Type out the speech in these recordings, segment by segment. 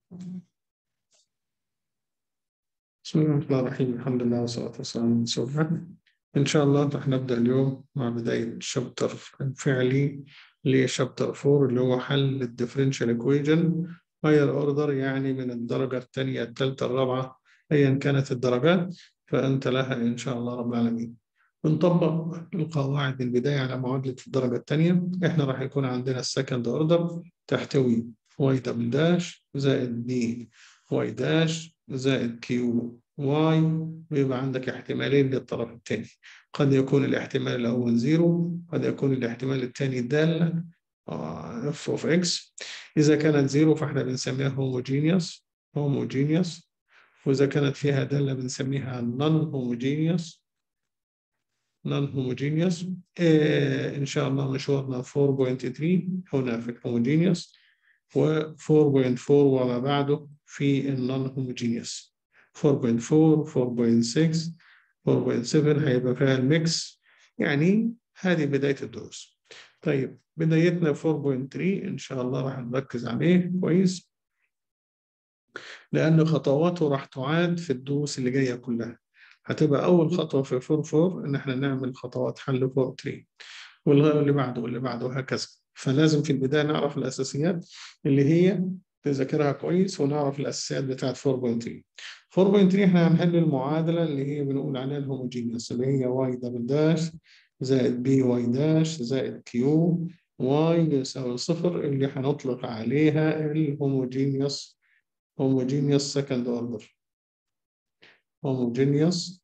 بسم الله الرحمن الرحيم الحمد لله والصلاة والسلام على رسول الله إن شاء الله رح نبدأ اليوم مع بداية شابتر الفعلي لشابتر 4 اللي هو حل الديفرنشال ايكويجن هاير اوردر يعني من الدرجة الثانية الثالثة الرابعة أيا كانت الدرجات فأنت لها إن شاء الله رب العالمين بنطبق القواعد من البداية على معادلة الدرجة الثانية إحنا راح يكون عندنا السكند اوردر تحتوي واي دبل داش زائد بي واي داش زائد كيو واي ويبقى عندك احتمالين للطرف الثاني قد يكون الاحتمال الأول زيرو قد يكون الاحتمال الثاني دالة اف اوف اكس إذا كانت زيرو فاحنا بنسميها هوموجينيوس هوموجينيوس وإذا كانت فيها دالة بنسميها نون هوموجينيوس نون هوموجينيوس إيه إن شاء الله مشوارنا 4.3 هنا في الهوموجينيوس و 4.4 وما بعده في النون هوموجينيوس 4.4 4.6 4.7 هيبقى فيها الميكس يعني هذه بداية الدروس طيب بدايتنا 4.3 إن شاء الله راح نركز عليه كويس لأن خطواته راح تعاد في الدروس اللي جاية كلها هتبقى أول خطوة في 4.4 إن إحنا نعمل خطوات حل 4.3 واللي بعده واللي بعده وهكذا فلازم في البداية نعرف الأساسيات اللي هي تذاكرها كويس ونعرف الأساسيات بتاعت 4.3 4.3 إحنا هنحل المعادلة اللي هي بنقول عليها الهوموجينيوس اللي هي واي دبل داش زائد بي واي داش زائد كيو واي يساوي صفر اللي هنطلق عليها الهوموجينيوس هوموجينيوس سكند اوردر هوموجينيوس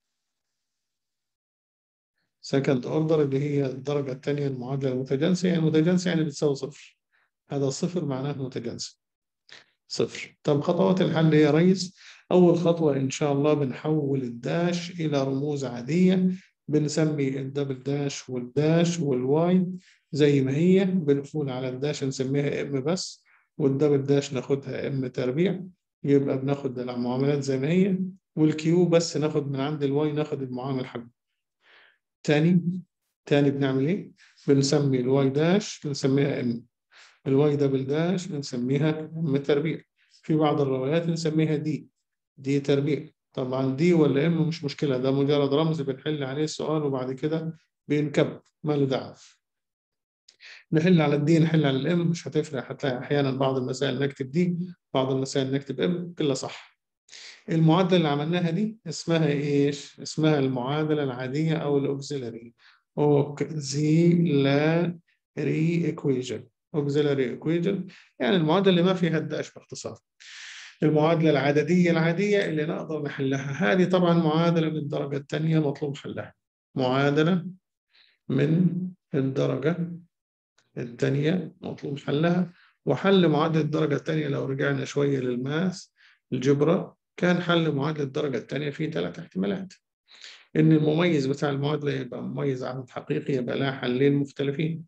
سكند اوردر اللي هي الدرجة الثانية المعادلة المتجانسة يعني متجانسة يعني بتساوي صفر هذا صفر معناه متجانسة صفر طب خطوات الحل يا ريس أول خطوة إن شاء الله بنحول الداش إلى رموز عادية بنسمي الدبل داش والداش والواي زي ما هي بنقول على الداش نسميها ام بس والدبل داش ناخدها ام تربيع يبقى بناخد المعاملات زي ما هي والكيو بس ناخد من عند الواي ناخد المعامل حقه تاني تاني بنعمل ايه؟ بنسمي الواي داش بنسميها ام الواي دبل داش بنسميها ام تربيع في بعض الروايات بنسميها دي دي تربيع طبعا دي ولا ام مش مشكله ده مجرد رمز بنحل عليه السؤال وبعد كده بينكب ما له دعوه نحل على الدي نحل على الام مش هتفرق هتلاقي احيانا بعض المسائل نكتب دي بعض المسائل نكتب ام كلها صح المعادله اللي عملناها دي اسمها ايش اسمها المعادله العاديه او الاوكسيلري اوكسيلاري ايكويجن اوكسيلاري ايكويجن يعني المعادله اللي ما فيها الداش باختصار المعادله العدديه العاديه اللي نقدر نحلها هذه طبعا معادله من الدرجه الثانيه مطلوب حلها معادله من الدرجه الثانيه مطلوب حلها وحل معادله الدرجه الثانيه لو رجعنا شويه للماس الجبرا كان حل معادله الدرجه الثانيه في ثلاث احتمالات ان المميز بتاع المعادله يبقى مميز عدد حقيقي يبقى لها حلين مختلفين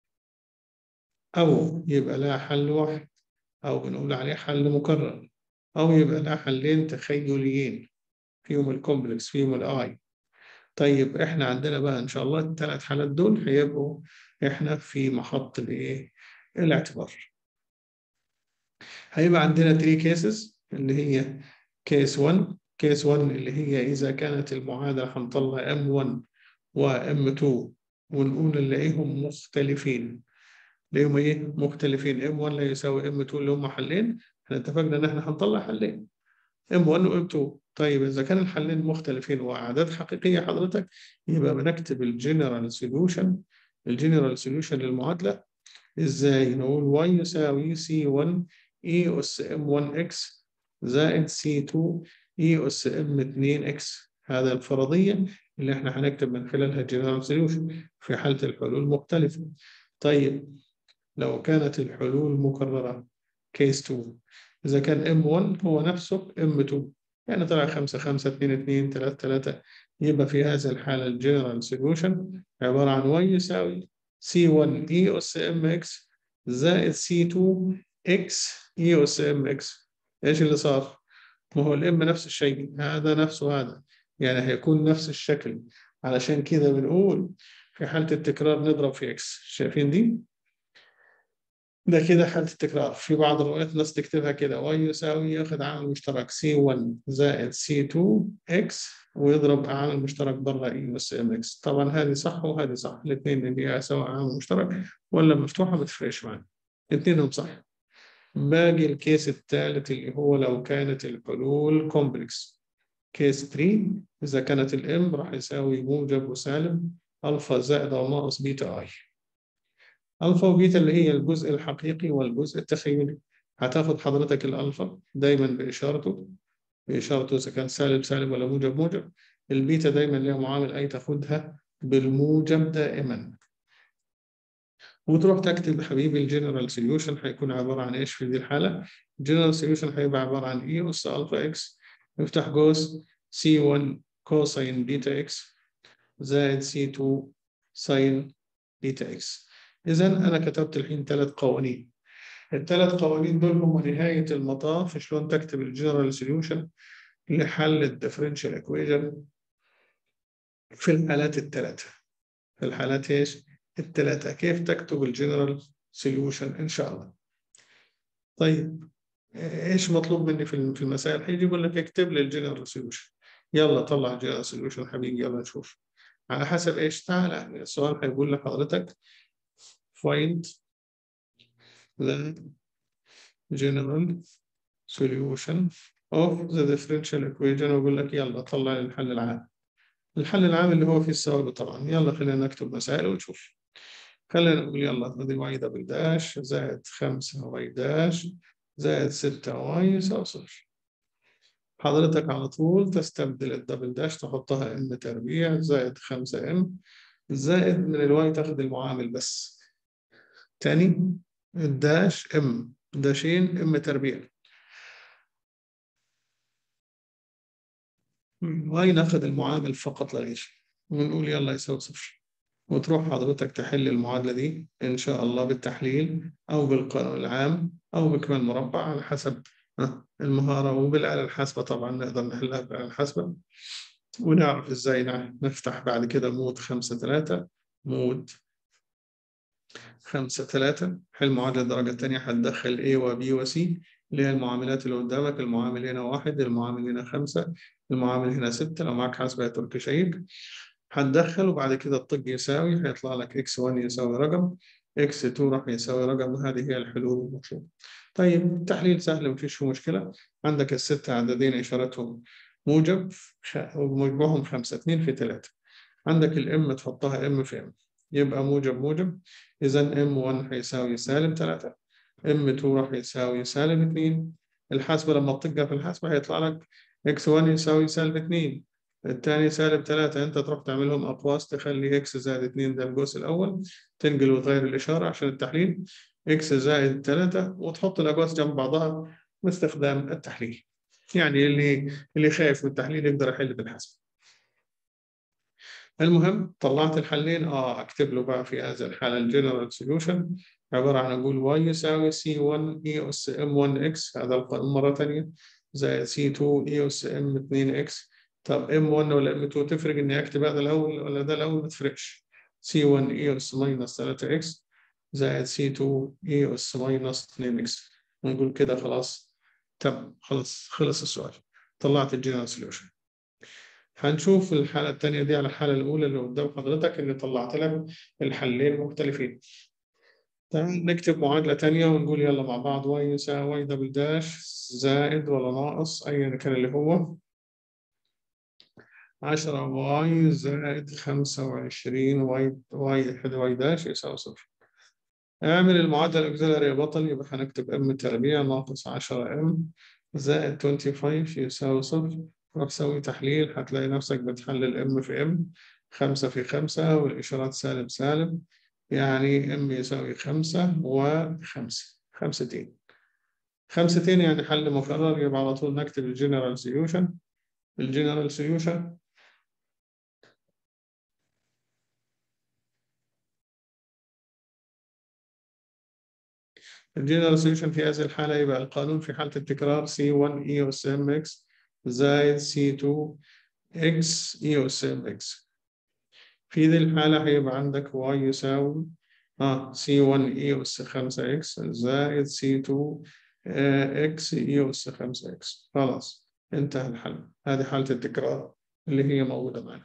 او يبقى لها حل واحد او بنقول عليه حل مكرر او يبقى لها حلين تخيليين فيهم الكومبلكس فيهم الاي طيب احنا عندنا بقى ان شاء الله الثلاث حالات دول هيبقوا احنا في محط الايه الاعتبار هيبقى عندنا 3 كيسز اللي هي كيس 1 كيس 1 اللي هي اذا كانت المعادله هنطلع M1 و M2 ونقول نلاقيهم مختلفين ليهم ايه مختلفين M1 لا يساوي M2 اللي هم حلين احنا اتفقنا ان احنا هنطلع حلين M1 و M2 طيب اذا كان الحلين مختلفين واعداد حقيقيه حضرتك يبقى بنكتب الجنرال سوليوشن الجنرال سوليوشن للمعادله ازاي نقول y يساوي C1 E أس M1X زائد C2 E أس M2X هذا الفرضية اللي احنا هنكتب من خلالها جنرال سوليوشن في حالة الحلول مختلفة طيب لو كانت الحلول مكررة كيس 2 إذا كان M1 هو نفسه M2 يعني طلع 5 5 2 2 3 3 يبقى في هذه الحالة الجنرال سوليوشن عبارة عن y يساوي C1 E أس MX زائد C2 X E أس MX إيش اللي صار؟ ما هو الام نفس الشيء هذا نفسه هذا يعني هيكون نفس الشكل علشان كده بنقول في حالة التكرار نضرب في اكس شايفين دي ده كده حالة التكرار في بعض الروايات الناس تكتبها كده y يساوي ياخد عامل مشترك C1 زائد C2 X ويضرب عامل مشترك بره E أس ام X طبعا هذه صح وهذه صح الاثنين اللي هي سواء عامل مشترك ولا مفتوحة ما تفرقش معانا الاثنين صح باقي الكيس الثالث اللي هو لو كانت الحلول كومبلكس كيس 3 إذا كانت الام راح يساوي موجب وسالب ألفا زائد أو ناقص بيتا اي ألفا وبيتا اللي هي الجزء الحقيقي والجزء التخيلي هتاخد حضرتك الألفا دايما بإشارته بإشارته إذا كان سالب سالب ولا موجب موجب البيتا دايما ليها معامل أي تاخدها بالموجب دائما وتروح تكتب حبيبي الجنرال سوليوشن هيكون عبارة عن إيش في دي الحالة؟ الجنرال سوليوشن هيبقى عبارة عن إي أس ألفا إكس نفتح قوس سي 1 كوساين بيتا إكس زائد سي 2 ساين بيتا إكس إذا أنا كتبت الحين ثلاث قوانين الثلاث قوانين دول هم نهاية المطاف شلون تكتب الجنرال سوليوشن لحل الديفرنشال ايكويشن في الحالات الثلاثة في الحالات ايش؟ الثلاثة كيف تكتب الجنرال سوليوشن إن شاء الله طيب ايش مطلوب مني في المسائل؟ هيجي يقول لك اكتب لي الجنرال سوليوشن يلا طلع الجنرال سوليوشن حبيبي يلا نشوف على حسب ايش تعال السؤال هيقول لحضرتك find the general solution of the differential equation ويقول لك يلا طلع لي الحل العام الحل العام اللي هو فيه الثوابت طبعا يلا خلينا نكتب مسائل ونشوف خلينا نقول يلا ادي واي دبل داش زائد 5 واي داش زائد 6 واي يساوي صفر حضرتك على طول تستبدل الدبل داش تحطها ام تربيع زائد 5 ام زائد من الواي تاخد المعامل بس تاني الداش ام داشين ام تربيع واي ناخد المعامل فقط لا غير ونقول يلا يساوي صفر وتروح حضرتك تحل المعادلة دي إن شاء الله بالتحليل أو بالقانون العام أو بكمال مربع على حسب المهارة وبالآلة الحاسبة طبعا نقدر نحلها بالآلة الحاسبة ونعرف إزاي نفتح بعد كده مود خمسة ثلاثة مود خمسة ثلاثة حل معادلة الدرجة الثانية هتدخل A و B و C اللي هي المعاملات اللي قدامك المعامل هنا واحد المعامل هنا خمسة المعامل هنا ستة لو معاك حاسبة يا تركي شيك هتدخل وبعد كده الطج يساوي هيطلع لك x1 يساوي رقم x2 راح يساوي رقم وهذه هي الحلول المطلوبة. طيب التحليل سهل مفيش فيه مشكلة عندك الست عددين إشارتهم موجب ومجموعهم خمسة اثنين في ثلاثة عندك الام تحطها ام في ام يبقى موجب موجب إذا M1 هيساوي سالب 3 M2 راح يساوي سالب 2 الحاسبة لما تطقها في الحاسبة هيطلع لك X1 يساوي سالب 2 الثاني سالب 3 أنت تروح تعملهم أقواس تخلي X زائد 2 ده الجزء الأول تنقل وتغير الإشارة عشان التحليل X زائد 3 وتحط الأقواس جنب بعضها باستخدام التحليل يعني اللي اللي خايف من التحليل يقدر يحل بالحاسبة المهم طلعت الحلين اه اكتب له بقى في هذه الحاله الجنرال سوليوشن عباره عن اقول واي يساوي سي 1 اي اس ام 1 اكس هذا القانون مره ثانيه زائد سي 2 اي اس ام 2 اكس طب ام 1 ولا ام 2 تفرق اني اكتب هذا الاول ولا ده الاول ما تفرقش سي 1 اي اس ماينس 3 اكس زائد سي 2 اي اس ماينس 2 اكس ونقول كده خلاص تم خلاص خلص السؤال طلعت الجنرال سوليوشن هنشوف الحالة الثانية دي على الحالة الأولى اللي قدام حضرتك اللي طلعت لك الحلين مختلفين. تمام نكتب معادلة ثانية ونقول يلا مع بعض واي يساوي واي دبل داش زائد ولا ناقص أيا كان اللي هو 10 واي زائد 25 واي واي واي داش يساوي صفر. اعمل المعادلة الأكزيلري يا بطل يبقى هنكتب ام تربيع ناقص 10 ام زائد 25 يساوي صفر روح سوي تحليل هتلاقي نفسك بتحلل ام في ام خمسة في خمسة والإشارات سالب سالب يعني ام يساوي خمسة وخمسة خمستين خمستين يعني حل مكرر يبقى على طول نكتب الجنرال سوليوشن الجنرال سوليوشن الجنرال سوليوشن في هذه الحالة يبقى القانون في حالة التكرار C1 E أس M X زائد C2 X E أس M X في ذي الحالة هيبقى عندك Y يساوي اه سي 1 اي اس 5 اكس زائد سي 2 اكس اي اس 5 اكس خلاص انتهى الحل هذه حالة التكرار اللي هي موجودة معنا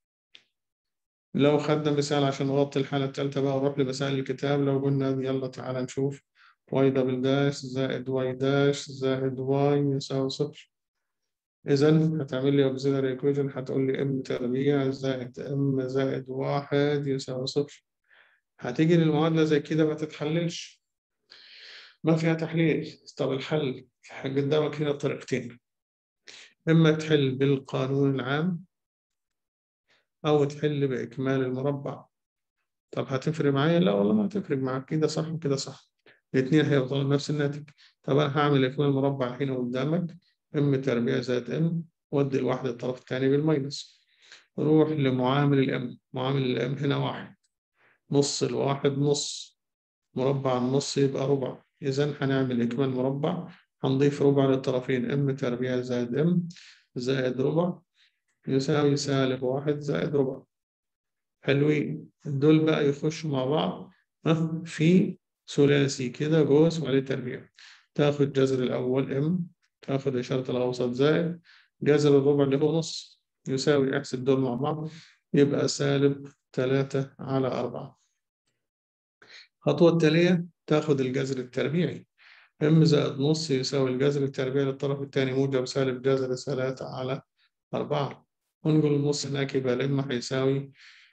لو خدنا مثال عشان نغطي الحالة الثالثة بقى ونروح لمسائل الكتاب لو قلنا يلا تعالى نشوف واي دبل داش زائد واي داش زائد واي يساوي صفر إذا هتعمل لي auxiliary equation هتقول لي ام تربيع زائد ام زائد واحد يساوي صفر هتيجي للمعادلة زي كده ما تتحللش ما فيها تحليل طب الحل قدامك هنا طريقتين إما تحل بالقانون العام أو تحل بإكمال المربع طب هتفرق معايا؟ لا والله ما هتفرق معاك كده صح وكده صح الاثنين هيوصلوا لنفس الناتج طب أنا هعمل إكمال المربع هنا قدامك ام تربيع زائد ام ودي الواحد الطرف الثاني بالماينس نروح لمعامل الام معامل الام هنا واحد نص الواحد نص مربع النص يبقى ربع إذا هنعمل إكمال مربع هنضيف ربع للطرفين ام تربيع زائد ام زائد ربع يساوي سالب واحد زائد ربع حلوين دول بقى يخشوا مع بعض في ثلاثي كده جوز وعليه تربيع تاخد جذر الأول ام تاخد إشارة الأوسط زائد جذر الربع اللي هو نص يساوي احسب دول مع بعض يبقى سالب تلاتة على أربعة الخطوة التالية تاخد الجذر التربيعي ام زائد نص يساوي الجذر التربيعي للطرف الثاني موجب سالب جذر ثلاثة على أربعة ونقول النص هناك يبقى الام هيساوي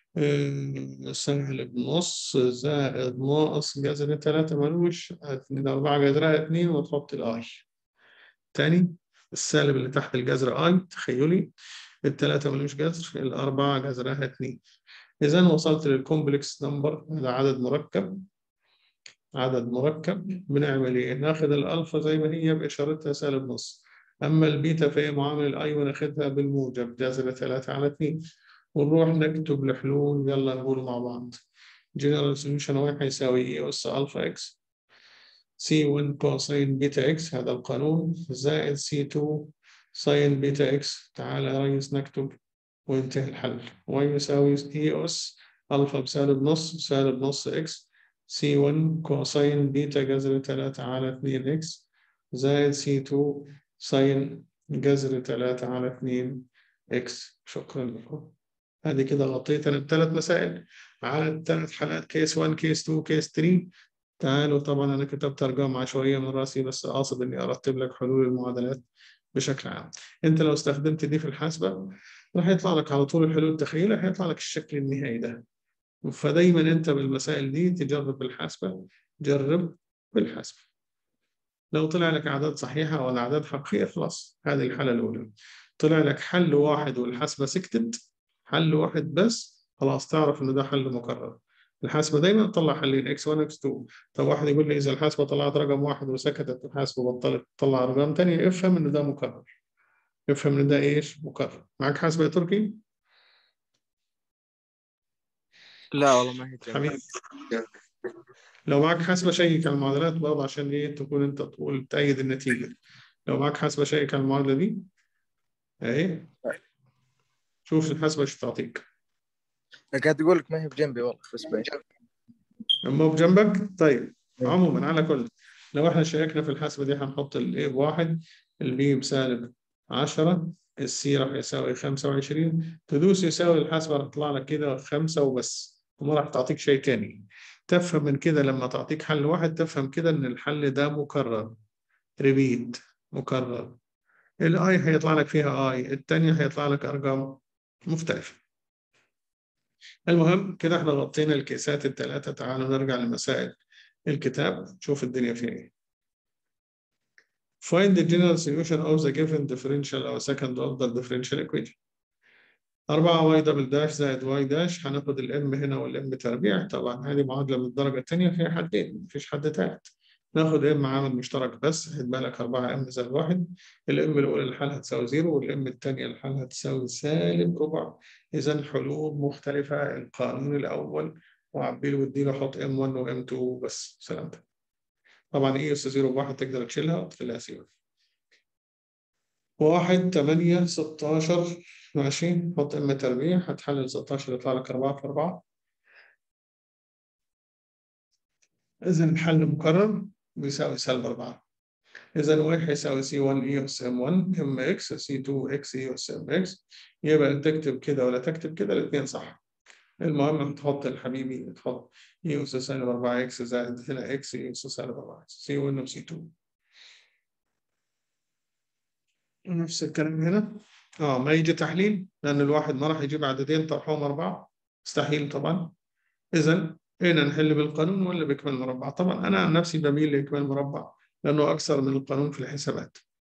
سالب نص زائد ناقص جذر تلاتة ملوش اتنين أربعة جذرها اتنين وتحط الآي تاني السالب اللي تحت الجذر اي تخيلي التلاتة ملوش جذر الأربعة جذرها اتنين إذا وصلت للكومبلكس نمبر هذا عدد مركب عدد مركب بنعمل إيه؟ ناخد الألفا زي ما هي بإشارتها سالب نص أما البيتا فهي معامل الأي وناخدها بالموجب جذر ثلاثة على اتنين ونروح نكتب الحلول يلا نقول مع بعض جنرال سوليوشن واحد هيساوي إيه أس ألفا إكس سي 1 كوساين بيتا إكس هذا القانون زائد سي 2 ساين بيتا إكس تعالى يا ريس نكتب وينتهي الحل واي يساوي إي أس ألفا بسالب نص سالب نص إكس سي 1 كوساين بيتا جذر 3 على 2 إكس زائد سي 2 ساين جذر 3 على 2 إكس شكرا لكم هذه كده غطيت أنا بثلاث مسائل على الثلاث حالات كيس 1 كيس 2 كيس 3 تعالوا طبعا أنا كتبت أرقام عشوائية من راسي بس أقصد إني أرتب لك حلول المعادلات بشكل عام أنت لو استخدمت دي في الحاسبة راح يطلع لك على طول الحلول التخيلية هيطلع لك الشكل النهائي ده فدايما أنت بالمسائل دي تجرب بالحاسبة جرب بالحاسبة لو طلع لك أعداد صحيحة ولا أعداد حقيقية خلاص هذه الحالة الأولى طلع لك حل واحد والحاسبة سكتت حل واحد بس خلاص تعرف إن ده حل مكرر الحاسبة دايما تطلع حلين x1 x2 طب واحد يقول لي إذا الحاسبة طلعت رقم واحد وسكتت الحاسبة بطلت تطلع أرقام تانية افهم إن ده مكرر افهم إن ده إيش مكرر معك حاسبة يا تركي؟ لا والله ما هي جنبي. حبيبي لو معك حاسبة شيك على المعادلات برضه عشان إيه تكون أنت تقول تأيد النتيجة لو معك حاسبة شيك على المعادلة دي أهي شوف الحاسبة ايش تعطيك أنا قاعد أقول لك ما هي بجنبي والله بس بعيد اما هو بجنبك طيب عموما على كل لو احنا شاركنا في الحاسبة دي هنحط الاي بواحد البي بسالب 10 السي راح يساوي 25 تدوس يساوي الحاسبة راح تطلع لك كده خمسة وبس وما راح تعطيك شيء تاني تفهم من كده لما تعطيك حل واحد تفهم كده ان الحل ده مكرر ريبيت مكرر الاي هيطلع لك فيها اي الثانية هيطلع لك ارقام مختلفة المهم كده احنا غطينا الكيسات الثلاثة تعالوا نرجع لمسائل الكتاب نشوف الدنيا فيها ايه. Find the general solution of the given differential أو second order differential equation. 4 واي دبل داش زائد واي داش هناخد الام هنا والام تربيع طبعا هذه معادلة من الدرجة الثانية فيها حدين مفيش حد ثالث. ناخد ام عامل مشترك بس هيتبقى لك 4 ام زائد 1 الام الاولى الحل هتساوي زيرو والام الثانيه الحل هتساوي سالب ربع اذا حلول مختلفه القانون الاول وعبي له وادي له حط ام 1 وام 2 بس سلامتك طبعا اي اس 0 بواحد تقدر تشيلها وتخليها زيرو واحد 8 16 ماشي حط ام تربيع هتحلل 16 يطلع لك 4 في 4 إذا الحل مكرر بيساوي سالب 4 إذا واحد يساوي سي 1 إي أس إم 1 إم إكس سي 2 إكس إي أس إم إكس يبقى تكتب كده ولا تكتب كده الاثنين صح المهم تحط الحبيبي تحط إي أس سالب 4 إكس زائد هنا إكس إي أس سالب 4 إكس سي 1 وسي 2 نفس الكلام هنا اه ما يجي تحليل لأن الواحد ما راح يجيب عددين طرحهم أربعة مستحيل طبعا إذا هنا نحل بالقانون ولا بإكمال مربع؟ طبعا أنا عن نفسي بميل لإكمال مربع لأنه أكثر من القانون في الحسابات.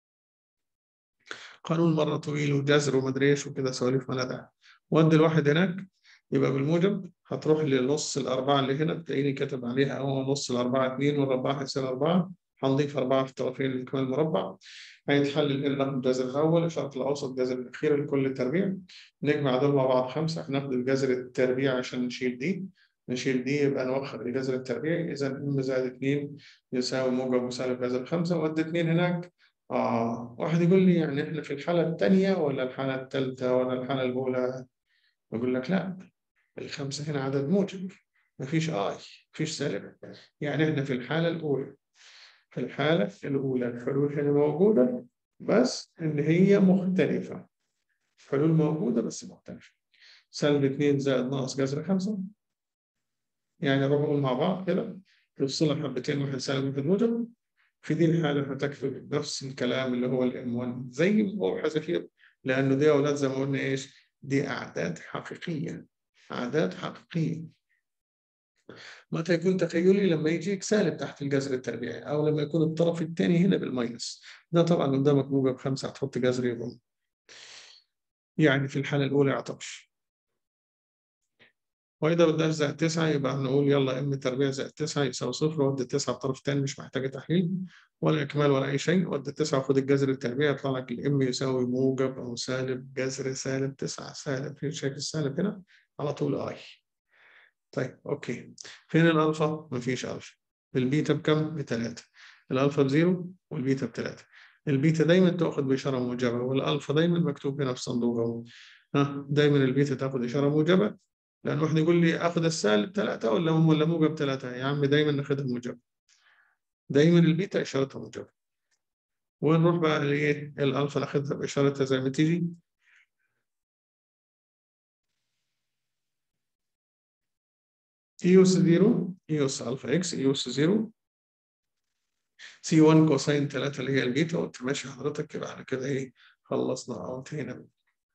قانون مرة طويل وجذر ومدري إيش وكده سواليف ما داعي. ودي الواحد هناك يبقى بالموجب هتروح لنص الأربعة اللي هنا بتلاقيني كاتب عليها أهو نص الأربعة اتنين والرباع هيصير أربعة هنضيف أربعة في الطرفين لإكمال المربع هيتحلل هنا ناخد الجذر الأول إشارة الأوسط الجذر الأخير لكل تربيع نجمع دول مع بعض خمسة هناخد الجذر التربيع عشان نشيل دي نشيل دي يبقى نوخر الجذر التربيعي إذا ام زائد 2 يساوي موجب وسالب جذر 5 وأدي 2 هناك آه واحد يقول لي يعني إحنا في الحالة الثانية ولا الحالة الثالثة ولا الحالة الأولى؟ بقول لك لا الخمسة هنا عدد موجب مفيش آي مفيش سالب يعني إحنا في الحالة الأولى في الحالة الأولى الحلول هنا موجودة بس إن هي مختلفة حلول موجودة بس مختلفة سالب 2 زائد ناقص جذر 5 يعني نروحوا مع بعض كده نفصلها حبتين واحد سالب واحد موجب في دي الحالة هتكتب نفس الكلام اللي هو الام 1 زي ما هو حذافير لأنه دي يا أولاد زي ما قلنا إيش؟ دي أعداد حقيقية أعداد حقيقية متى يكون تخيلي لما يجيك سالب تحت الجذر التربيعي أو لما يكون الطرف الثاني هنا بالماينس ده طبعا قدامك موجب خمسة هتحط جذر يبقى يعني في الحالة الأولى يعطبش وإذا بدأش زائد 9 يبقى هنقول يلا ام تربيع زائد 9 يساوي صفر ودي 9 الطرف الثاني مش محتاجة تحليل ولا إكمال ولا أي شيء ودي 9 وخد الجذر التربيعي يطلع لك الام يساوي موجب أو سالب جذر سالب 9 سالب في شكل السالب هنا على طول اي طيب أوكي فين الألفا؟ مفيش ألفا البيتا بكم؟ بثلاثة الألفا بزيرو والبيتا بثلاثة البيتا دايما تأخذ بإشارة موجبة والألفا دايما مكتوب هنا في صندوق أهو ها دايما البيتا تاخذ إشارة موجبة لأن واحد يقول لي آخذ السالب ثلاثة ولا ولا موجب ثلاثة يا عم دايما ناخذها موجب دايما البيتا إشارتها موجبة ونروح بقى لإيه الألفا ناخذها بإشارتها زي ما تيجي إيوس زيرو إيوس ألفا إكس إيوس زيرو سي 1 كوساين 3 اللي هي البيتا وأنت ماشي حضرتك يبقى احنا كده إيه خلصنا أو انتهينا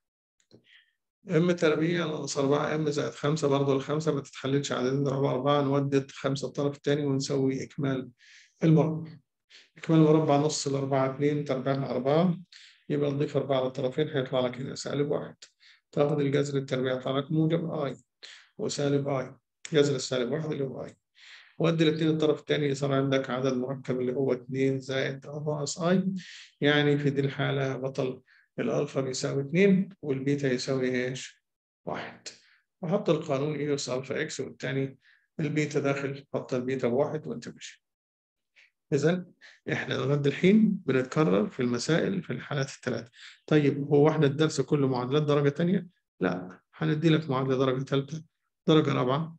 ام تربيع ناقص 4 ام زائد 5 برضه الخمسة ما تتحللش عددين نضرب 4 نودد 5 الطرف الثاني ونسوي إكمال المربع إكمال المربع نص الأربعة 2 تربيعها 4 يبقى نضيف 4 للطرفين هيطلع لك هنا سالب 1 تاخد الجذر التربيع يطلع لك موجب اي وسالب اي جذر السالب 1 اللي هو اي ودي الاثنين الطرف الثاني صار عندك عدد مركب اللي هو 2 زائد ناقص اي يعني في دي الحالة بطل الألفا بيساوي 2 والبيتا يساوي إيش؟ 1 وحط القانون إيوس ألفا إكس والتاني البيتا داخل حط البيتا بواحد وأنت ماشي. إذا إحنا لغاية الحين بنتكرر في المسائل في الحالات الثلاث. طيب هو إحنا الدرس كله معادلات درجة ثانية؟ لا هندي لك معادلة درجة ثالثة درجة رابعة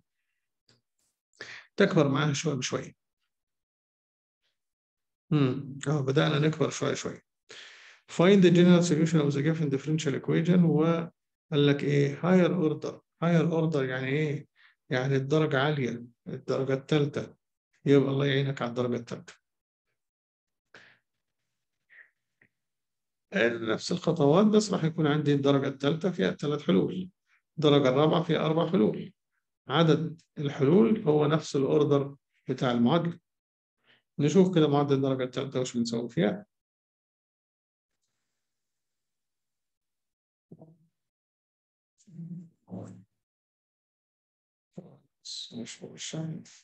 تكبر معاها شوية بشوية. امم اه بدأنا نكبر شوية شوية. find the general solution of the given differential equation وقال لك ايه higher order higher order يعني ايه يعني الدرجة عالية الدرجة الثالثة يبقى الله يعينك على الدرجة الثالثة نفس الخطوات بس راح يكون عندي الدرجة الثالثة فيها ثلاث حلول الدرجة الرابعة فيها أربع حلول عدد الحلول هو نفس الأوردر بتاع المعادلة نشوف كده معادلة الدرجة الثالثة وش بنسوي فيها مش مش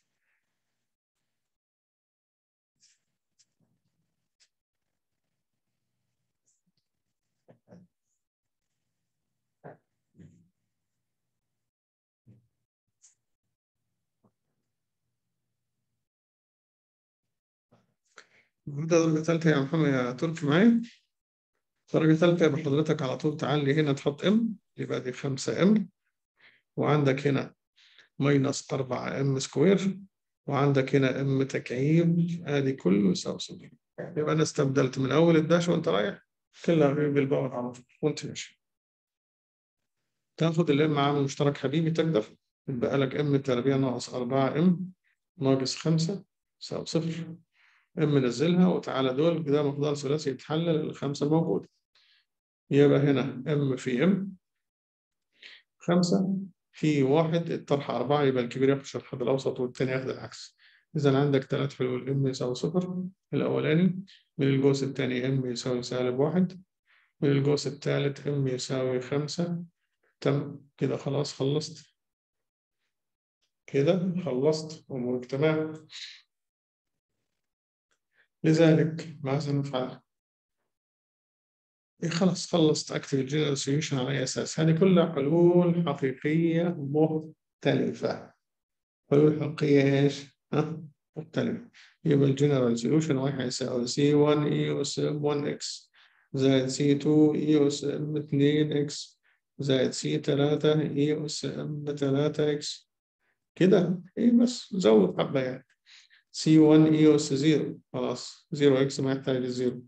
نبدأ درجة ثالثة يا محمد يا تركي معايا درجة ثالثة يبقى حضرتك على طول تعلي هنا تحط ام يبقى دي 5 ام وعندك هنا ماينس 4 ام سكوير وعندك هنا ام تكعيب ادي كله يساوي صفر يبقى انا استبدلت من اول الداش وانت رايح كلها بالباور على طول وانت ماشي تاخد الام عامل مشترك حبيبي تقدر يبقى لك ام تربيع ناقص 4 ام ناقص 5 يساوي صفر ام نزلها وتعالى دول ده مقدار ثلاثي يتحلل الخمسه موجوده يبقى هنا ام في ام 5 في واحد الطرح أربعة يبقى الكبير ياخد الحد الأوسط والتاني ياخد العكس إذا عندك ثلاث حلول ام يساوي صفر الأولاني من الجزء الثاني ام يساوي سالب واحد من الجزء الثالث ام يساوي خمسة تم كده خلاص خلصت كده خلصت أمورك تمام لذلك ماذا نفعل؟ إيه خلاص خلصت أكتب الجنرال سوليوشن على أي أساس؟ هذه كلها حلول حقيقية مختلفة حلول حقيقية إيش؟ ها؟ مختلفة يبقى الجنرال سوليوشن واحد يساوي سي 1 اي اس 1 اكس زائد سي 2 اي اس ام 2 اكس زائد سي 3 اي اس ام 3 اكس كده ايه بس زود حبة يعني سي 1 اي اس 0 خلاص 0 اكس ما يحتاج الزيرو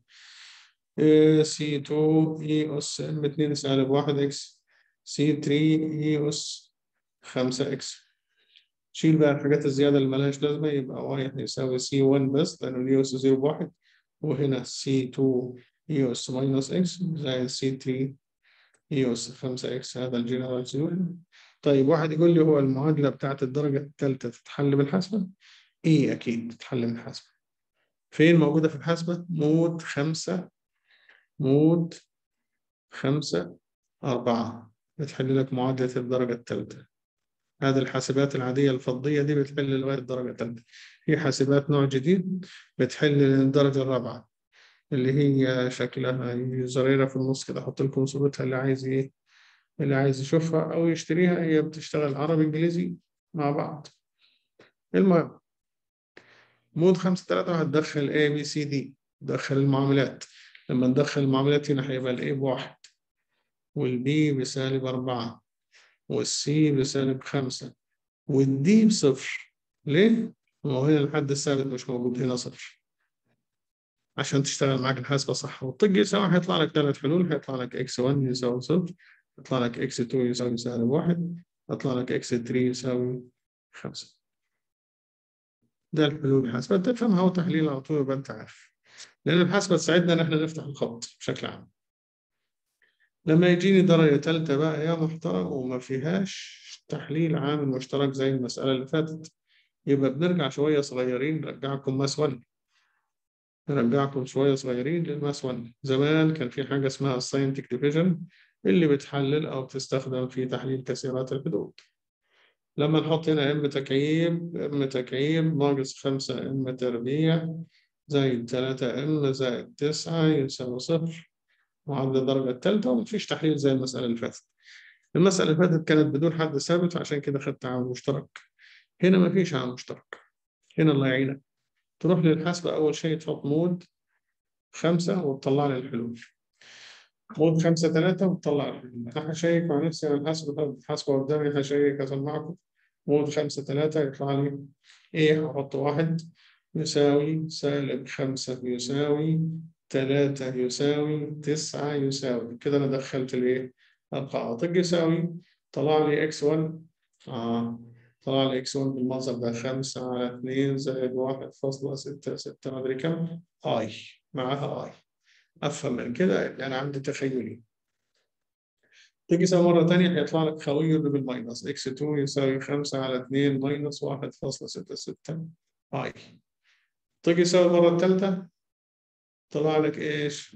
سي 2 اي اس ام 2 سالب 1 اكس سي 3 اي اس 5 اكس شيل بقى الحاجات الزيادة اللي ملهاش لازمة يبقى واحد يساوي سي 1 بس لأنه الاي اس 0 بواحد وهنا سي 2 اي اس ماينس اكس زائد سي 3 اي اس 5 اكس هذا الجنرال سوليوشن طيب واحد يقول لي هو المعادلة بتاعت الدرجة الثالثة تتحل بالحسبة؟ ايه أكيد تتحل بالحسبة فين موجودة في الحسبة؟ مود خمسة مود خمسة أربعة بتحل لك معادلة الدرجة الثالثة هذه الحاسبات العادية الفضية دي بتحل لغاية الدرجة الثالثة في حاسبات نوع جديد بتحل للدرجة الرابعة اللي هي شكلها زريرة في النص كده أحط لكم صورتها اللي عايز إيه اللي عايز يشوفها أو يشتريها هي بتشتغل عربي إنجليزي مع بعض المهم مود خمسة تلاتة هتدخل A B C D دخل المعاملات لما ندخل المعاملات هنا هيبقى ال A بواحد وال B بسالب أربعة والسي بسالب خمسة والدي بصفر ليه؟ هو هنا الحد الثابت مش موجود هنا صفر عشان تشتغل معاك الحاسبة صح والطق يساوي هيطلع لك ثلاث حلول هيطلع لك اكس 1 يساوي صفر يطلع لك اكس 2 يساوي سالب واحد يطلع لك اكس 3 يساوي خمسة ده الحلول الحاسبة تفهمها وتحليل على طول يبقى انت عارف لأن الحاسبة تساعدنا إن احنا نفتح الخط بشكل عام لما يجيني درجة تالتة بقى يا محترم وما فيهاش تحليل عامل مشترك زي المسألة اللي فاتت يبقى بنرجع شوية صغيرين نرجعكم ماس 1 نرجعكم شوية صغيرين للماس 1 زمان كان في حاجة اسمها الساينتك ديفيجن اللي بتحلل أو بتستخدم في تحليل كثيرات الحدود لما نحط هنا ام تكعيب ام تكعيب ناقص خمسة ام تربيع زائد تلاتة ام زائد تسعة يساوي صفر معادلة الدرجة الثالثة ومفيش تحليل زي المسألة اللي فاتت. المسألة اللي فاتت كانت بدون حد ثابت عشان كده خدت عامل مشترك. هنا مفيش عامل مشترك. هنا الله يعينك. تروح للحاسبة أول شيء تحط مود خمسة وتطلع لي الحلول. مود خمسة ثلاثة وتطلع الحلول. أنا هشيك مع نفسي على الحاسبة الحاسبة قدامي هشيك أسمعكم. مود خمسة ثلاثة يطلع لي إيه هحط واحد يساوي سالب خمسة يساوي تلاتة يساوي تسعة يساوي كده أنا دخلت الإيه؟ القاعدة يساوي طلع لي إكس 1 آه طلع لي إكس 1 بالمنظر ده خمسة على اتنين زائد واحد فاصلة ستة ستة مدري كم آي معاها آي أفهم من كده يعني أنا عندي تخيلي تيجي تساوي مرة تانية هيطلع لك خوي بالماينس إكس 2 يساوي خمسة على اتنين ماينس واحد فاصلة ستة ستة آي تيجي تساوي المرة التالتة طلع لك ايش؟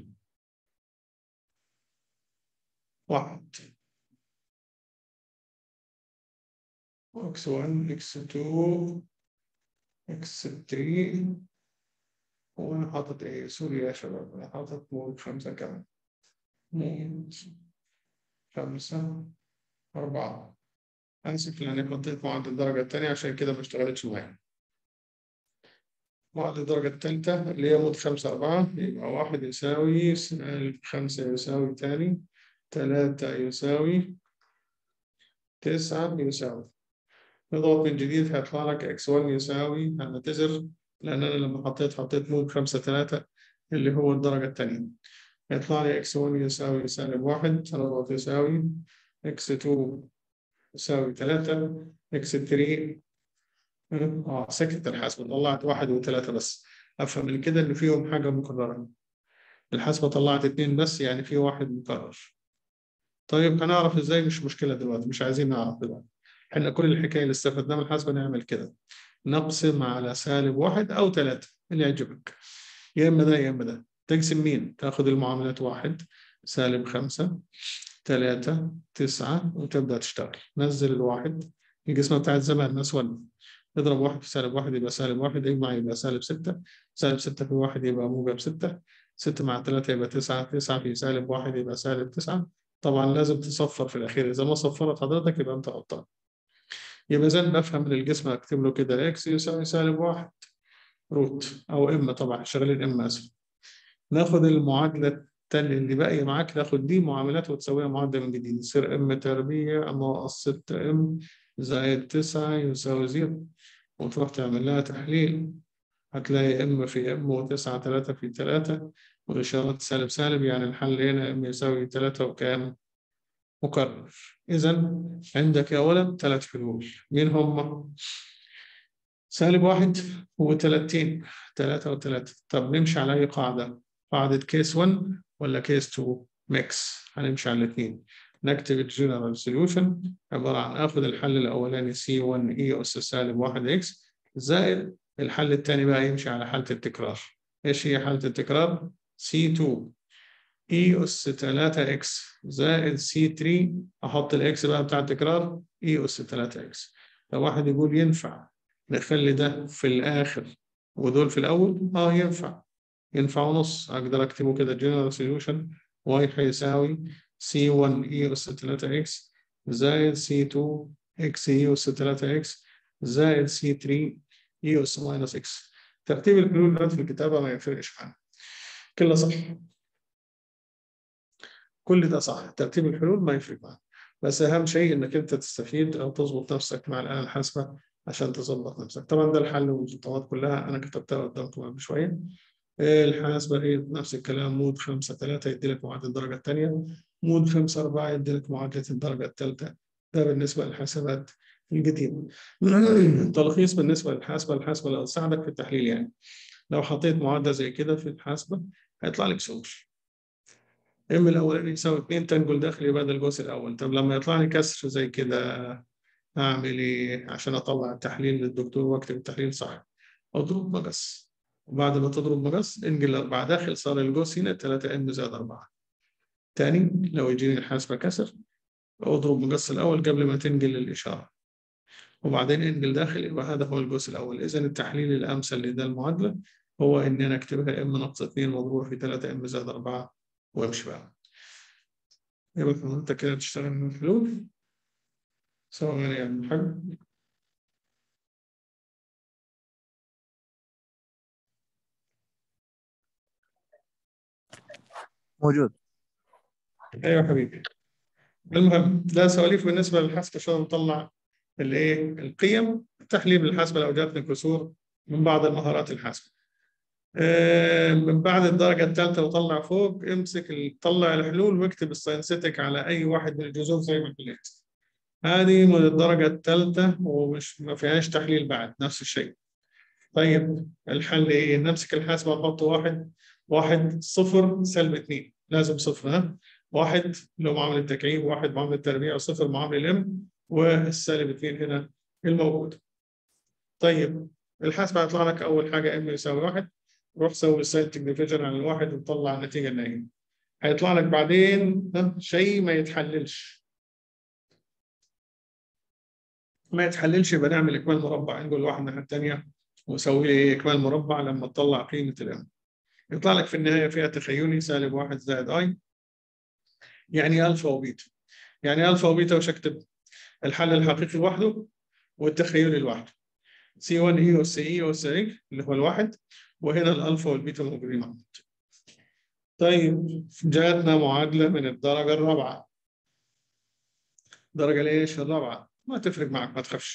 واحد اكس 1 اكس 2 اكس 3 وانا حاطط ايه سوري يا شباب انا حاطط مود خمسة كمان مود خمسة أربعة آسف لأني حطيت معدل الدرجة التانية عشان كده ما اشتغلتش معايا معدل الدرجة الثالثة اللي هي مود خمسة أربعة يبقى واحد يساوي سالب خمسة يساوي تاني تلاتة يساوي تسعة يساوي اضغط من جديد هيطلع لك اكس 1 يساوي هنعتذر لان انا لما حطيت حطيت مود 5 3 اللي هو الدرجه الثانيه هيطلع لي اكس 1 يساوي سالب 1 هنضغط يساوي اكس 2 يساوي 3 اكس 3 اه سكت الحاسبه طلعت واحد وثلاثه بس افهم من كده ان فيهم حاجه مكرره الحاسبه طلعت اثنين بس يعني في واحد مكرر طيب هنعرف ازاي مش مشكله دلوقتي مش عايزين نعرف دلوقتي احنا كل الحكايه اللي استفدناها من الحاسبه نعمل كده نقسم على سالب واحد او ثلاثه اللي يعجبك يا اما ده يا اما ده تقسم مين؟ تاخذ المعاملات واحد سالب خمسة ثلاثة تسعة وتبدأ تشتغل نزل الواحد القسمة بتاعت زمان نسون اضرب واحد في سالب واحد يبقى سالب واحد اجمع يبقى سالب ستة سالب ستة في واحد يبقى موجب ستة ستة مع ثلاثة يبقى تسعة تسعة في سالب واحد يبقى سالب تسعة طبعا لازم تصفر في الأخير إذا ما صفرت حضرتك يبقى أنت غلطان يبقى زي ما بفهم من الجسم أكتب له كده إكس يساوي سالب واحد روت أو إما طبعا شغالين إما أسف ناخد المعادلة التانية اللي باقية معاك ناخد دي معاملات وتسويها معادلة من جديد يصير ام تربيع ناقص 6 ام زائد 9 يساوي زيرو وتروح تعمل لها تحليل هتلاقي ام في ام وتسعة تلاتة في تلاتة والإشارات سالب سالب يعني الحل هنا ام يساوي تلاتة وكام مكرر إذا عندك يا ولد ثلاث حلول مين هم؟ سالب واحد وثلاثين ثلاثة وثلاثة طب نمشي على أي قاعدة؟ قاعدة كيس 1 ولا كيس 2 ميكس هنمشي على الاثنين نكتب الجنرال سوليوشن عبارة عن آخذ الحل الأولاني سي 1 اي أس سالب 1 اكس زائد الحل الثاني بقى يمشي على حالة التكرار ايش هي حالة التكرار؟ سي 2 اي اس 3 اكس زائد سي 3 احط الاكس بقى بتاع التكرار اي اس 3 اكس فواحد يقول ينفع نخلي ده في الاخر ودول في الاول اه ينفع ينفع ونص اقدر اكتبه كده جنرال سوليوشن واي هيساوي سي 1 اي اس 3 اكس زائد سي 2 اكس اي اس 3 اكس زائد سي 3 اي اس ماينس اكس ترتيب الحلول دلوقتي في الكتابه ما يفرقش معانا كله صح كل ده صح ترتيب الحلول ما يفرق معاك بس اهم شيء انك انت تستفيد او تظبط نفسك مع الاله الحاسبه عشان تظبط نفسك طبعا ده الحل والخطوات كلها انا كتبتها قدامكم قبل شويه الحاسبه هي نفس الكلام مود 5 3 يدي لك معادله الدرجه الثانيه مود 5 4 يدي لك معادله الدرجه الثالثه ده بالنسبه للحسابات القديمه التلخيص بالنسبه للحاسبه الحاسبه لو تساعدك في التحليل يعني لو حطيت معادله زي كده في الحاسبه هيطلع لك سولف ام الاولاني يساوي 2 تنجل داخلي بدل الجزء الاول طب لما يطلع لي كسر زي كده اعمل ايه عشان اطلع التحليل للدكتور واكتب التحليل صح اضرب مقص وبعد ما تضرب مقص انقل الاربعه داخل صار الجوز هنا 3 ام زائد 4 تاني لو يجيني الحاسبه كسر اضرب مقص الاول قبل ما تنقل الاشاره وبعدين انقل داخل يبقى هذا هو الجزء الاول اذا التحليل الامثل لده المعادله هو ان انا اكتبها ام ناقص 2 مضروبه في 3 ام زائد 4 وامشي بقى يبقى انت كده تشتغل من الحلول سواء يعني حاجة موجود ايوه حبيبي المهم ده سواليف بالنسبه للحاسبه عشان نطلع الايه القيم التحليل بالحاسبه لو جاتني كسور من بعض المهارات الحاسبه من بعد الدرجة الثالثة وطلع فوق امسك طلع الحلول واكتب الساينسيتك على أي واحد من الجذور زي ما حليت. هذه من الدرجة الثالثة ومش ما فيهاش تحليل بعد نفس الشيء. طيب الحل إيه؟ نمسك الحاسبة نحط واحد واحد صفر سلب اثنين لازم صفر ها؟ واحد اللي هو معامل التكعيب واحد معامل التربيع وصفر معامل الام والسالب اثنين هنا الموجود. طيب الحاسبة هيطلع لك أول حاجة ام يساوي واحد روح سوي الساينتك ديفيجن على الواحد وطلع النتيجه النهائيه هيطلع لك بعدين شيء ما يتحللش ما يتحللش يبقى نعمل اكمال مربع نقول واحد الناحيه الثانيه وسوي لي اكمال مربع لما تطلع قيمه الام يطلع لك في النهايه فيها تخيلي سالب واحد زائد اي يعني الفا وبيتا يعني الفا وبيتا وش اكتب الحل الحقيقي لوحده والتخيلي لوحده سي 1 اي اس اي اس اي اللي هو الواحد وهنا الالفا والبيتا موجودين مع بعض. طيب جاتنا معادله من الدرجه الرابعه. الدرجه ليش الرابعه؟ ما تفرق معك ما تخافش.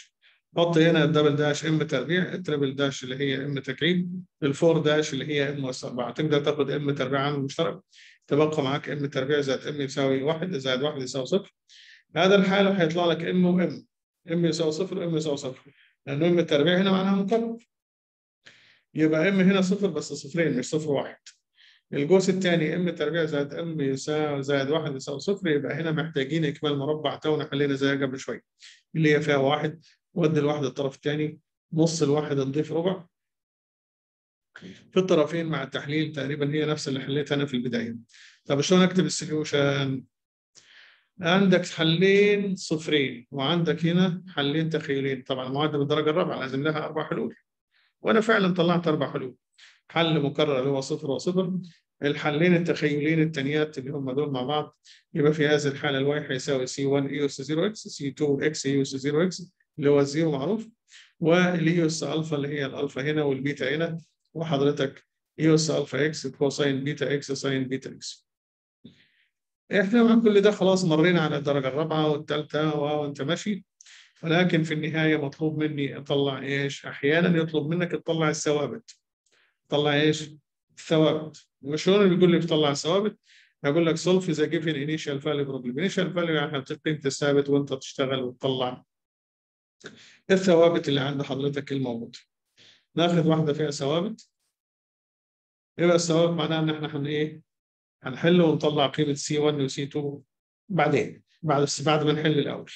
حط هنا الدبل داش ام تربيع التربل داش اللي هي ام تكعيب الفور داش اللي هي ام اس 4 تقدر تاخد ام تربيع عامل مشترك تبقى معاك ام تربيع زائد ام يساوي 1 زائد 1 يساوي صفر هذا الحالة هيطلع لك ام وام ام يساوي صفر وام يساوي صفر لأن ام التربيع هنا معناها مكرر يبقى ام هنا صفر بس صفرين مش صفر واحد الجزء الثاني ام تربيع زائد ام يساوي زائد واحد يساوي صفر يبقى هنا محتاجين اكمال مربع تونا حلينا زي قبل شويه اللي هي فيها واحد ودي الواحد الطرف الثاني نص الواحد نضيف ربع في الطرفين مع التحليل تقريبا هي نفس اللي حليتها انا في البدايه طب شلون اكتب السوليوشن عندك حلين صفرين وعندك هنا حلين تخيلين طبعا المعادله بالدرجه الرابعه لازم لها اربع حلول وانا فعلا طلعت اربع حلول حل مكرر اللي هو صفر وصفر الحلين التخيلين التانيات اللي هم دول مع بعض يبقى في هذه الحاله الواي هيساوي سي 1 اي اس 0 اكس سي 2 اكس اي اس 0 اكس اللي هو الزيرو معروف والاي اس الفا اللي هي الالفا هنا والبيتا هنا وحضرتك اي اس الفا اكس كوساين بيتا اكس ساين بيتا اكس احنا مع كل ده خلاص مرينا على الدرجه الرابعه والثالثه وانت ماشي ولكن في النهايه مطلوب مني اطلع ايش؟ احيانا يطلب منك تطلع الثوابت. تطلع ايش؟ الثوابت. وشلون اللي بيقول لي بتطلع الثوابت؟ هقول لك solve is a given initial value problem. initial value يعني هتعطيك قيمه الثابت وانت تشتغل وتطلع الثوابت اللي عند حضرتك الموجوده. ناخذ واحده فيها ثوابت. يبقى الثوابت معناها ان احنا هن ايه؟ هنحل ونطلع قيمه سي 1 وسي 2 بعدين بعد بعد ما نحل الاول.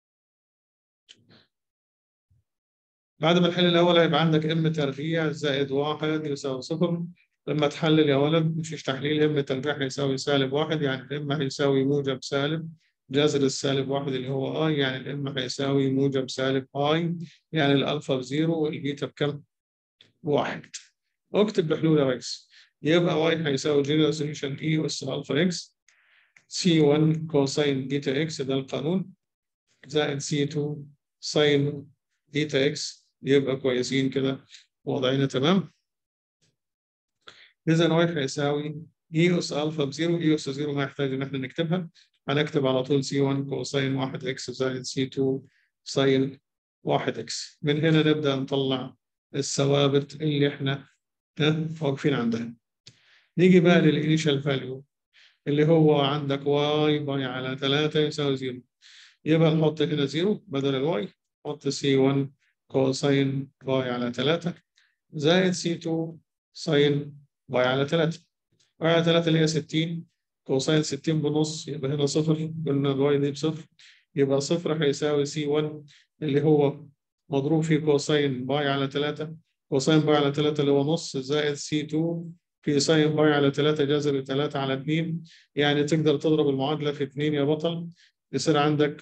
بعد ما نحل الاول هيبقى عندك ام تربيع زائد واحد يساوي صفر لما تحلل يا ولد مفيش تحليل ام تربيع هيساوي سالب واحد يعني الام هيساوي موجب سالب جذر السالب واحد اللي هو اي يعني الام هيساوي موجب سالب اي يعني الالفا بزيرو والبيتا بكم؟ بواحد اكتب الحلول يا ريس يبقى واي هيساوي جنرال سوليوشن اي اس الفا اكس سي 1 كوساين بيتا اكس ده القانون زائد سي 2 ساين بيتا اكس يبقى كويسين كده وضعنا تمام اذا واي هيساوي اي اس الفا بزيرو اي اس زيرو ما يحتاج ان احنا نكتبها هنكتب على طول سي 1 كوساين 1 اكس زائد سي 2 ساين 1 اكس من هنا نبدا نطلع الثوابت اللي احنا واقفين عندها نيجي بقى للانيشال فاليو اللي هو عندك واي باي على 3 يساوي 0 يبقى نحط هنا 0 بدل الواي نحط سي 1 كوساين باي على 3 زائد سي 2 ساين باي على 3 باي على 3 اللي هي 60 كوساين 60 بنص يبقى هنا صفر قلنا الواي دي بصفر يبقى صفر هيساوي سي 1 اللي هو مضروب في كوساين باي على 3 كوساين باي على 3 اللي هو نص زائد سي 2 في ساين باي على 3 جذر 3 على 2 يعني تقدر تضرب المعادلة في 2 يا بطل يصير عندك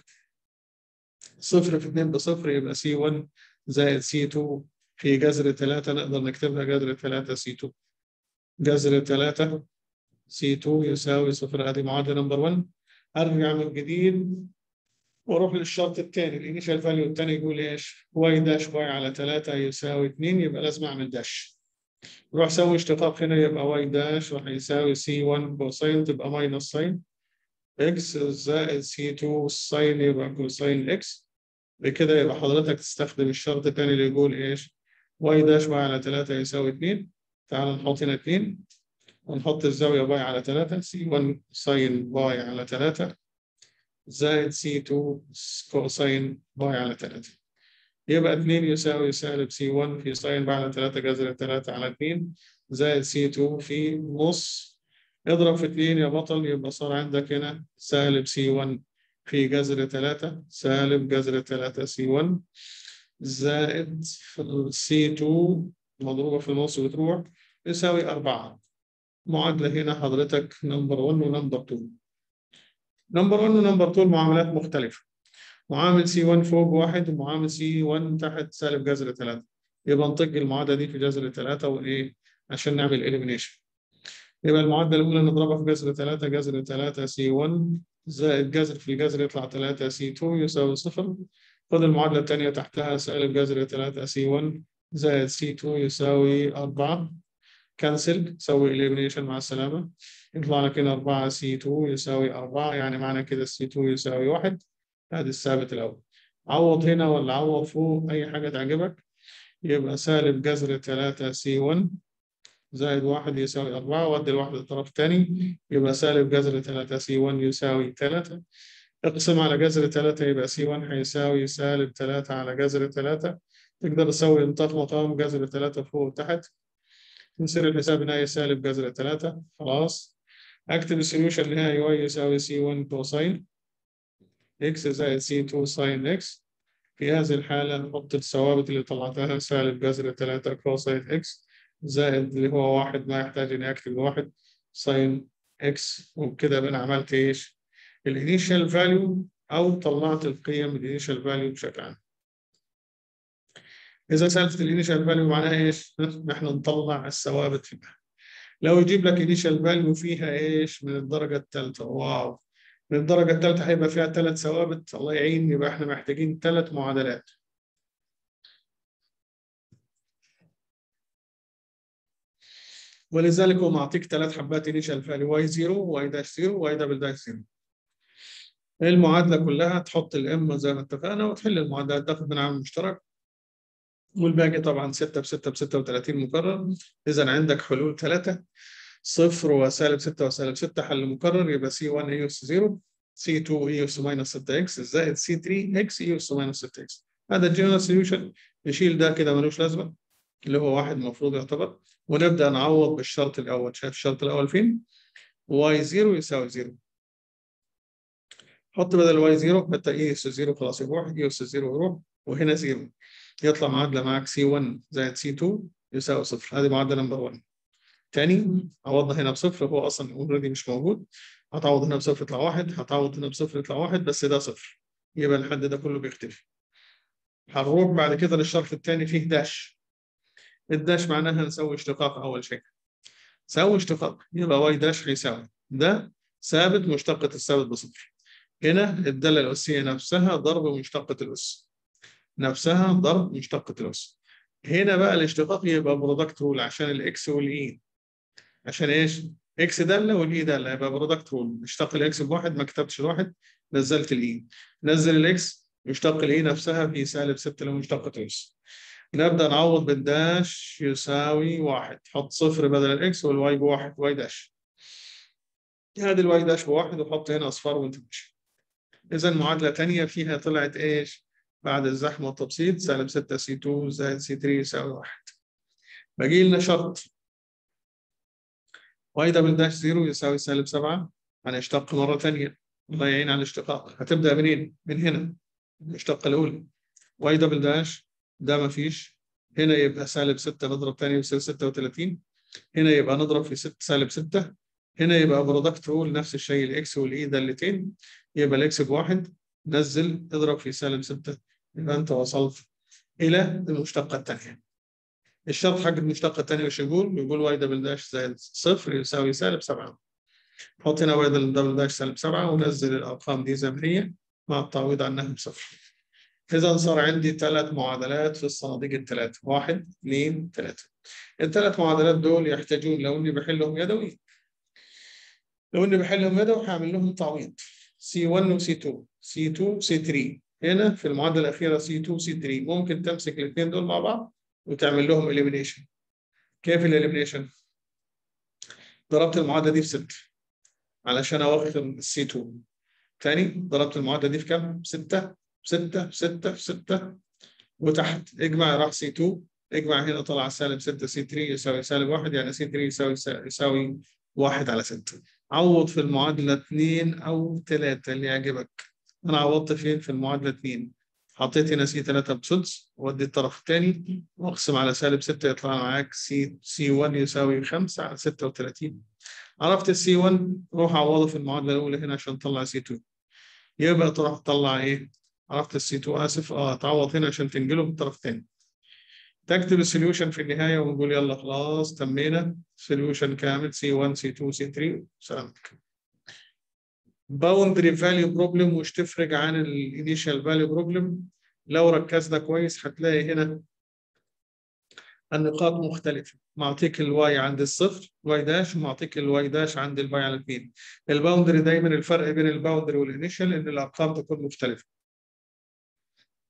صفر في 2 بصفر يبقى سي 1 زائد سي 2 في جذر 3 نقدر نكتبها جذر 3 سي 2 جذر 3 سي 2 يساوي صفر ادي معادلة نمبر 1 ارجع من جديد واروح للشرط الثاني الانيشال فاليو الثاني يقول ايش؟ واي داش واي على 3 يساوي 2 يبقى لازم اعمل داش روح سوي اشتقاق هنا يبقى واي داش راح يساوي سي 1 كوساين تبقى ماينس ساين اكس زائد سي 2 ساين يبقى كوساين اكس بكده يبقى حضرتك تستخدم الشرط الثاني اللي يقول ايش؟ واي داش واي على 3 يساوي 2 تعال نحط هنا 2 ونحط الزاوية باي على 3 سي 1 ساين باي على 3 زائد سي 2 كوساين باي على 3 يبقى 2 يساوي سالب سي 1 في ساين باي على 3 جذر 3 على 2 زائد سي 2 في نص اضرب في 2 يا بطل يبقى صار عندك هنا سالب سي 1 في جذر 3 سالب جذر 3 سي 1 زائد سي 2 مضروبة في النص بتروح يساوي 4 معادلة هنا حضرتك نمبر 1 ونمبر 2 نمبر 1 ونمبر 2 معاملات مختلفة معامل سي 1 فوق واحد ومعامل سي 1 تحت سالب جذر 3 يبقى نطق المعادلة دي في جذر 3 وإيه عشان نعمل إليمينيشن يبقى المعادلة الأولى نضربها في جذر 3 جذر 3 سي 1 زائد جذر في جذر يطلع 3 سي 2 يساوي صفر خد المعادلة الثانية تحتها سالب جذر 3 سي 1 زائد سي 2 يساوي 4 كنسل سوي إليمينيشن مع السلامة يطلع لك هنا 4 سي 2 يساوي 4 يعني معنى كده سي 2 يساوي 1 هذا الثابت الأول عوض هنا ولا عوض فوق أي حاجة تعجبك يبقى سالب جذر 3 سي 1 زائد واحد يساوي أربعة وأدي الواحد الطرف الثاني يبقى سالب جذر 3 سي 1 يساوي 3 اقسم على جذر 3 يبقى سي 1 هيساوي سالب 3 على جذر 3 تقدر تسوي انطاق مقام جذر 3 فوق وتحت يصير الحساب النهائي سالب جذر 3 خلاص اكتب السوليوشن النهائي y يساوي سي 1 كوساين x زائد سي 2 ساين x في هذه الحالة نحط الثوابت اللي طلعتها سالب جذر 3 كوساين x زائد اللي هو واحد ما يحتاج إني أكتب واحد ساين x وبكده أنا عملت إيش؟ الانيشال فاليو أو طلعت القيم الانيشال فاليو بشكل عام. إذا سالفة الانيشال فاليو معناها إيش؟ نحن نطلع الثوابت فيها. لو يجيب لك انيشال فاليو فيها إيش؟ من الدرجة الثالثة واو من الدرجة الثالثة هيبقى فيها ثلاث ثوابت الله يعين يبقى احنا محتاجين ثلاث معادلات. ولذلك هو معطيك ثلاث حبات انيشال فاليو واي 0 واي داش 0 واي دبل داش 0. المعادلة كلها تحط الام زي ما اتفقنا وتحل المعادلات تاخد من عامل مشترك والباقي طبعا 6 ب 6 ب 36 مكرر اذا عندك حلول ثلاثة صفر وسالب 6 وسالب 6 حل مكرر يبقى سي 1 اي اس 0 سي 2 اي اس ماينس 6 اكس زائد سي 3 اكس اي اس ماينس 6 اكس هذا الجنرال سوليوشن نشيل ده كده ملوش لازمه اللي هو واحد المفروض يعتبر ونبدا نعوض بالشرط الاول شايف الشرط الاول فين؟ واي 0 يساوي 0 حط بدل واي 0 حتى اي اس 0 خلاص يروح اي اس 0 يروح وهنا 0 يطلع معادله معاك سي 1 زائد سي 2 يساوي صفر هذه معادله نمبر 1 تاني عوضنا هنا بصفر هو اصلا اوريدي مش موجود هتعوض هنا بصفر يطلع واحد هتعوض هنا بصفر يطلع واحد بس ده صفر يبقى الحد ده كله بيختفي هنروح بعد كده للشرط الثاني فيه داش الداش معناها نسوي اشتقاق اول شيء سوي اشتقاق يبقى واي داش هيساوي ده ثابت مشتقة الثابت بصفر هنا الدالة الأسية نفسها ضرب مشتقة الأس نفسها ضرب مشتقة الأس هنا بقى الاشتقاق يبقى برودكت رول عشان الاكس والاي عشان ايش؟ اكس داله والاي داله يبقى برودكت رول اشتق الاكس بواحد ما كتبتش الواحد نزلت الاي نزل الاكس يشتق الاي نفسها في سالب 6 لو مشتقة الاس نبدا نعوض بالداش يساوي واحد حط صفر بدل الاكس والواي بواحد واي داش هذه الواي داش بواحد وحط هنا اصفار وانت ماشي اذا معادله ثانيه فيها طلعت ايش؟ بعد الزحم والتبسيط سالب 6 سي 2 زائد سي 3 يساوي 1 باقي لنا شرط واي دبل داش 0 يساوي سالب 7 هنشتق مرة ثانية الله يعين على الاشتقاق هتبدأ منين؟ من هنا الاشتقة الأولى واي دبل داش ده ما فيش هنا يبقى سالب 6 نضرب ثاني يصير 36 هنا يبقى نضرب في 6 سالب 6 هنا يبقى برودكت رول نفس الشيء الاكس والاي دالتين يبقى الاكس بواحد نزل اضرب في سالب 6 يبقى انت وصلت الى المشتقه الثانيه. الشرط حق المشتقه الثانيه وش يقول؟ يقول واي دبل داش زائد صفر يساوي سالب 7. حط هنا واي دبل داش سالب 7 ونزل الارقام دي زي ما هي مع التعويض عنها بصفر. اذا صار عندي ثلاث معادلات في الصناديق الثلاثه، واحد، اثنين، ثلاثه. الثلاث معادلات دول يحتاجون لو اني بحلهم يدوي لو اني بحلهم يدوي هعمل لهم تعويض سي 1 وسي 2 سي 2 سي 3 هنا في المعادله الاخيره سي 2 سي 3 ممكن تمسك الاثنين دول مع بعض وتعمل لهم اليمينيشن كيف الاليمينيشن؟ ضربت المعادله دي في 6 علشان اوفر السي 2 ثاني ضربت المعادله دي في كم؟ 6 6 6 6 وتحت اجمع راح سي 2 اجمع هنا طلع سالب 6 سي 3 يساوي سالب 1 يعني سي 3 يساوي يساوي 1 على 6 عوض في المعادلة 2 أو 3 اللي يعجبك أنا عوضت فين في المعادلة 2 حطيت هنا سي 3 بسدس وادي الطرف الثاني واقسم على سالب 6 يطلع معاك سي سي 1 يساوي 5 على 36 عرفت السي 1 روح عوضه في المعادلة الأولى هنا عشان تطلع سي 2 يبقى تروح تطلع إيه؟ عرفت السي 2 آسف أه تعوض هنا عشان تنقله بالطرف الثاني تكتب السوليوشن في النهايه ونقول يلا خلاص تمينا سوليوشن كامل سي 1 سي 2 سي 3 سلامتك باوندري فاليو بروبلم وش تفرق عن الانيشال فاليو بروبلم لو ركزنا كويس هتلاقي هنا النقاط مختلفة معطيك الواي عند الصفر واي داش ومعطيك الواي داش عند الواي على الاثنين الباوندري دايما الفرق بين الباوندري والانيشال ان الارقام تكون مختلفة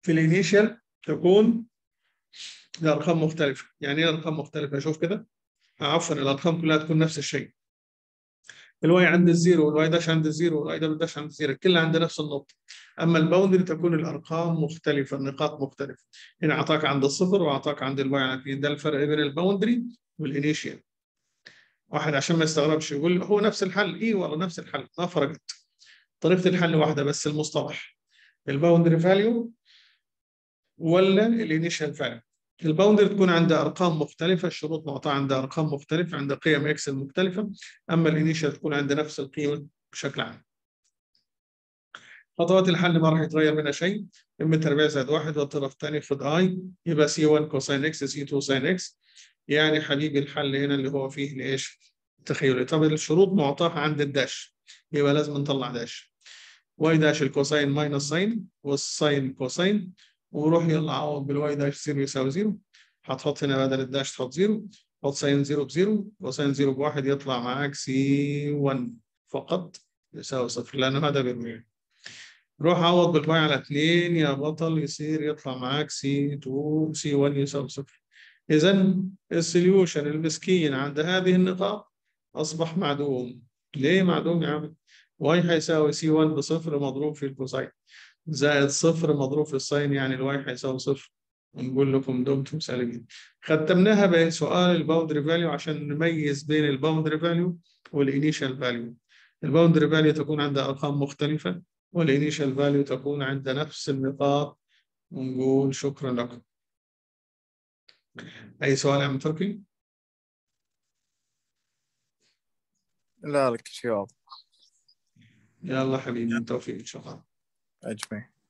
في الانيشال تكون الارقام مختلفه يعني ايه ارقام مختلفه شوف كده عفوا الارقام كلها تكون نفس الشيء الواي عند الزيرو والواي داش عند الزيرو والواي دبل داش عند الزيرو كلها عند نفس النقطه اما الباوندري تكون الارقام مختلفه النقاط مختلفه هنا اعطاك عند الصفر واعطاك عند الواي على 2 ده الفرق بين الباوندري والانيشال واحد عشان ما يستغربش يقول هو نفس الحل ايه والله نفس الحل ما فرقت طريقه الحل واحده بس المصطلح الباوندري فاليو ولا الانيشال فاليو الباوندري تكون عندها ارقام مختلفه الشروط معطاه عندها ارقام مختلفه عندها قيم اكس مختلفه اما الانيشال تكون عند نفس القيمه بشكل عام خطوات الحل ما راح يتغير منها شيء ام تربيع زائد واحد والطرف الثاني خد اي يبقى سي 1 كوساين اكس سي 2 ساين اكس يعني حبيبي الحل هنا اللي هو فيه الايش؟ التخيلي طب الشروط معطاها عند الداش يبقى لازم نطلع داش واي داش الكوساين ماينس ساين والساين كوساين وروح يلا عوض بالواي داش 0 يساوي 0 هتحط هنا بدل الداش تحط 0 حط ساين 0 بزيرو وساين 0 بواحد يطلع معاك سي 1 فقط يساوي صفر لأنه هذا بالمية روح عوض بالواي على 2 يا بطل يصير يطلع معاك سي 2 سي 1 يساوي صفر إذا السوليوشن المسكين عند هذه النقاط أصبح معدوم ليه معدوم يا عم؟ واي هيساوي سي 1 بصفر مضروب في الكوساين زائد صفر مضروب في الساين يعني الواي هيساوي صفر ونقول لكم دمتم سالمين ختمناها بسؤال الباوندري فاليو عشان نميز بين الباوندري فاليو والانيشال فاليو الباوندري فاليو تكون عندها ارقام مختلفه والانيشال فاليو تكون عند نفس النقاط ونقول شكرا لكم اي سؤال يا عم تركي؟ لا لك شيء واضح يلا حبيبي بالتوفيق ان شاء الله اجمعين